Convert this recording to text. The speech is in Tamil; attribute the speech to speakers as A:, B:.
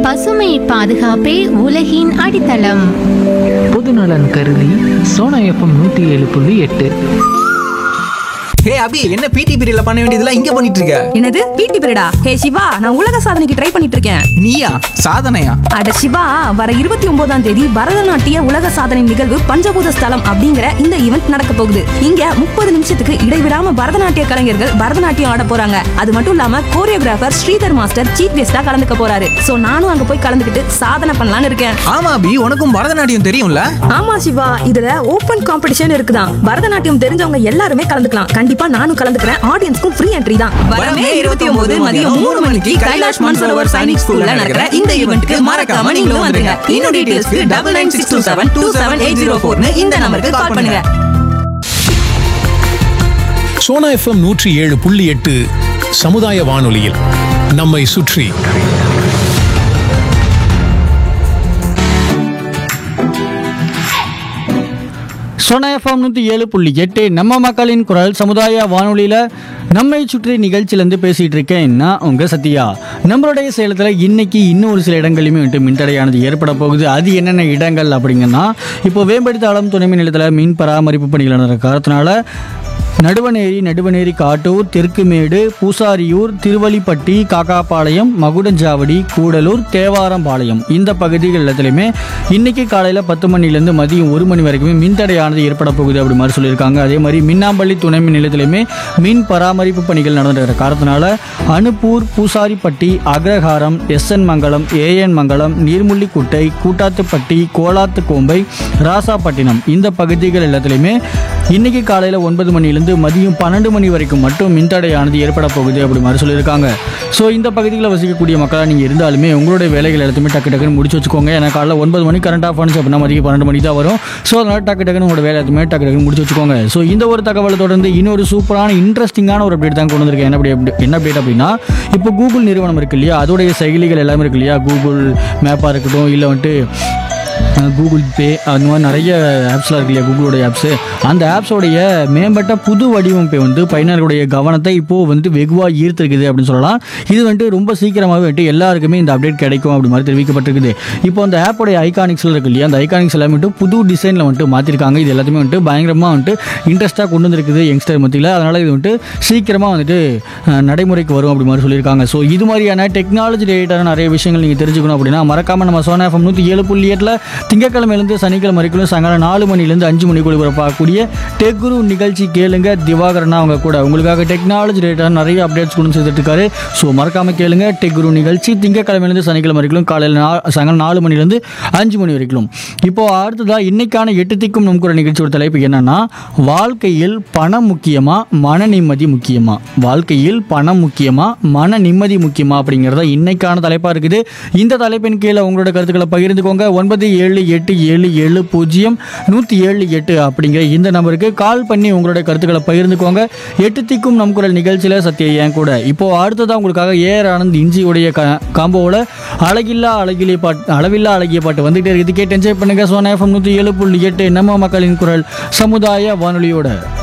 A: பசுமை பாதுகாப்பே உலகின் அடித்தளம்
B: பொதுநலன் கருதி சோனா எஃப்எம் நூற்றி ஏழு புள்ளி எட்டு
C: ஹே அபி என்ன பிடி பீரியட்ல பண்ண வேண்டியதெல்லாம் இங்க பண்ணிட்டு இருக்க
D: என்னது பிடி பீரியடா ஹே சிவா நான் உலக சாதனைக்கு ட்ரை பண்ணிட்டு இருக்கேன்
C: நீயா சாதனையா
D: அட சிவா வர இருபத்தி ஒன்பதாம் தேதி பரதநாட்டிய உலக சாதனை நிகழ்வு பஞ்சபூத ஸ்தலம் அப்படிங்கிற இந்த ஈவெண்ட் நடக்க போகுது இங்க முப்பது நிமிஷத்துக்கு இடைவிடாம பரதநாட்டிய கலைஞர்கள் பரதநாட்டியம் ஆட போறாங்க அது மட்டும் இல்லாம கோரியோகிராஃபர் ஸ்ரீதர் மாஸ்டர் சீஃப் கெஸ்டா கலந்துக்க போறாரு சோ நானும் அங்க போய் கலந்துக்கிட்டு சாதனை பண்ணலாம்னு இருக்கேன்
C: ஆமா அபி உனக்கும் பரதநாட்டியம் தெரியும்ல
D: ஆமா சிவா இதுல ஓபன் காம்படிஷன் இருக்குதான் பரதநாட்டியம் தெரிஞ்சவங்க எல்லாருமே கலந்துக்கலாம் கண்டிப்பா நானும் கலந்துக்கிறேன் ஆடியன்ஸ்க்கும் ஃப்ரீ என்ட்ரி தான் வரமே இருபத்தி ஒன்பது மதியம் மூணு மணிக்கு கைலாஷ் மான்சரோவர் சைனிக் ஸ்கூல்ல நடக்கிற இந்த ஈவெண்ட்க்கு மறக்காம நீங்களும் வந்துருங்க இன்னும் டீடைல்ஸ்க்கு double nine six two seven two seven eight zero ஃபோர்னு இந்த நம்பருக்கு கால் பண்ணுங்க
E: சோனா எஃப்எம் நூற்றி ஏழு புள்ளி எட்டு சமுதாய வானொலியில் நம்மை சுற்றி
F: சோனா எஃப்எம் நூற்றி ஏழு புள்ளி எட்டு நம்ம மக்களின் குரல் சமுதாய வானொலியில் நம்மை சுற்றி நிகழ்ச்சியிலேருந்து பேசிகிட்டு இருக்கேன் நான் உங்கள் சத்யா நம்மளுடைய சேலத்தில் இன்னைக்கு இன்னும் ஒரு சில இடங்களையுமே வந்துட்டு மின்தடையானது ஏற்பட போகுது அது என்னென்ன இடங்கள் அப்படிங்கன்னா இப்போ வேம்படி தாளம் துணை மின் நிலையத்தில் மின் பராமரிப்பு பணிகள் நடக்கிற காரணத்தினால நடுவனேரி நடுவனேரி காட்டூர் தெற்குமேடு பூசாரியூர் திருவள்ளிப்பட்டி காக்காபாளையம் மகுடஞ்சாவடி கூடலூர் தேவாரம்பாளையம் இந்த பகுதிகள் எல்லாத்துலேயுமே இன்னைக்கு காலையில் பத்து மணிலேருந்து மதியம் ஒரு மணி வரைக்குமே மின்தடையானது ஏற்பட போகுது அப்படி மாதிரி சொல்லியிருக்காங்க அதே மாதிரி மின்னாம்பள்ளி துணை மின் நிலையத்திலையுமே மின் பராமரிப்பு பணிகள் நடந்துகிற காரணத்தினால அனுப்பூர் பூசாரிப்பட்டி அக்ரஹாரம் எஸ்என் மங்கலம் ஏஎன் மங்கலம் நீர்முள்ளிக்குட்டை கூட்டாத்துப்பட்டி கோலாத்துக்கோம்பை ராசாப்பட்டினம் இந்த பகுதிகள் எல்லாத்துலேயுமே இன்னைக்கு காலையில் ஒன்பது மணிலேருந்து மதியம் பன்னெண்டு மணி வரைக்கும் மட்டும் மின்தடையானது ஏற்பட போகுது அப்படி மாதிரி சொல்லியிருக்காங்க ஸோ இந்த பகுதிகளில் வசிக்கக்கூடிய மக்களாக நீங்கள் இருந்தாலுமே உங்களுடைய வேலைகள் எல்லாத்தையுமே டக்கு டக்குன்னு முடிச்சு வச்சுக்கோங்க ஏன்னா காலைல ஒன்பது மணி கரண்ட் ஆஃப் ஆனிச்சு அப்படின்னா மதியம் பன்னெண்டு மணிக்கு தான் வரும் ஸோ அதனால் டக்கு டக்குன்னு உங்களோட வேலை எல்லாத்தையுமே டக்கு டக்குன்னு முடிச்சு வச்சுக்கோங்க ஸோ இந்த ஒரு தகவலை தொடர்ந்து இன்னொரு சூப்பரான இன்ட்ரெஸ்டிங்கான ஒரு அப்டேட் தான் கொண்டு வந்திருக்கேன் என்ன update- என்ன அப்டேட் அப்படின்னா இப்போ கூகுள் நிறுவனம் இருக்கு இல்லையா அதோடைய செயலிகள் எல்லாமே இருக்கு இல்லையா கூகுள் மேப்பாக இருக்கட்டும் இல்லை வந்துட்டு கூகுள் பே அந்த மாதிரி நிறைய ஆப்ஸ்லாம் இருக்கு இல்லையா கூகுளோடைய ஆப்ஸு அந்த ஆப்ஸோடைய மேம்பட்ட புது வடிவமைப்பை வந்து பயனர்களுடைய கவனத்தை இப்போது வந்து வெகுவாக ஈர்த்திருக்குது அப்படின்னு சொல்லலாம் இது வந்துட்டு ரொம்ப சீக்கிரமாகவே வந்துட்டு எல்லாருக்குமே இந்த அப்டேட் கிடைக்கும் அப்படி மாதிரி தெரிவிக்கப்பட்டிருக்குது இப்போ அந்த ஆப்போடைய ஐகானிக்ஸில் இருக்கு இல்லையா அந்த ஐகானிக்ஸ் எல்லாமே வந்துட்டு புது டிசைனில் வந்துட்டு மாற்றிருக்காங்க இது எல்லாத்தையுமே வந்துட்டு பயங்கரமாக வந்துட்டு இன்ட்ரெஸ்ட்டாக கொண்டு வந்திருக்குது யங்ஸ்டர் மத்தியில் அதனால் இது வந்துட்டு சீக்கிரமாக வந்துட்டு அஹ், நடைமுறைக்கு வரும் அப்படி மாதிரி சொல்லியிருக்காங்க ஸோ இது மாதிரியான டெக்னாலஜி ரிலேட்டடான நிறைய விஷயங்கள் நீங்கள் தெரிஞ்சுக்கணும் அப்படின்னா மறக்காமல் நம்ம சோனா எஃப்எம் நூற்றி ஏழு புள்ளி எட்டில் திங்கக்கிழமையிலேருந்து சனிக்கிழமை வரைக்கும் சாயங்காலம் நாலு மணிலேருந்து அஞ்சு மணிக்குள்ள பார்க்கக்கூடிய டெக் குரு நிகழ்ச்சி கேளுங்க திவாகரனா அவங்க கூட உங்களுக்காக டெக்னாலஜி ரிலேட்டடாக நிறைய அப்டேட்ஸ் கொண்டு சேர்த்துட்டு இருக்காரு ஸோ மறக்காமல் கேளுங்க டெக் குரு நிகழ்ச்சி திங்கக்கிழமையிலேருந்து சனிக்கிழமை வரைக்கும் காலையில் நா சாயங்காலம் நாலு மணிலேருந்து அஞ்சு மணி வரைக்கும் இப்போ அடுத்ததாக இன்னைக்கான எட்டு திக்கும் நம் குரல் நிகழ்ச்சியோட தலைப்பு என்னன்னா வாழ்க்கையில் பணம் முக்கியமா மன நிம்மதி முக்கியமா வாழ்க்கையில் பணம் முக்கியமா மன நிம்மதி முக்கியமா அப்படிங்கிறத இன்னைக்கான தலைப்பாக இருக்குது இந்த தலைப்பின் கீழே உங்களோட கருத்துக்களை பகிர்ந்துக்கோங்க ஒன்பது ஏழு எட்டு ஏழு ஏழு பூஜ்ஜியம் நூற்றி ஏழு எட்டு அப்படிங்கிற இந்த நம்பருக்கு கால் பண்ணி உங்களோட கருத்துக்களை பகிர்ந்துக்கோங்க எட்டு திக்கும் நம் குரல் நிகழ்ச்சியில் சத்யா ஏன் கூட இப்போ அடுத்ததாக உங்களுக்காக ஏஆர் ஆனந்த் இஞ்சியுடைய க காம்போவில் அழகில்லா அழகிலே பாட்டு அளவில்லா அழகிய பாட்டு வந்துகிட்டே இருக்குது கேட்டு என்ஜாய் பண்ணுங்க சோனா எஃப்எம் நூற்றி ஏழு புள்ளி எட்டு நம்ம மக்களின் குரல் சமுதாய வானொலியோட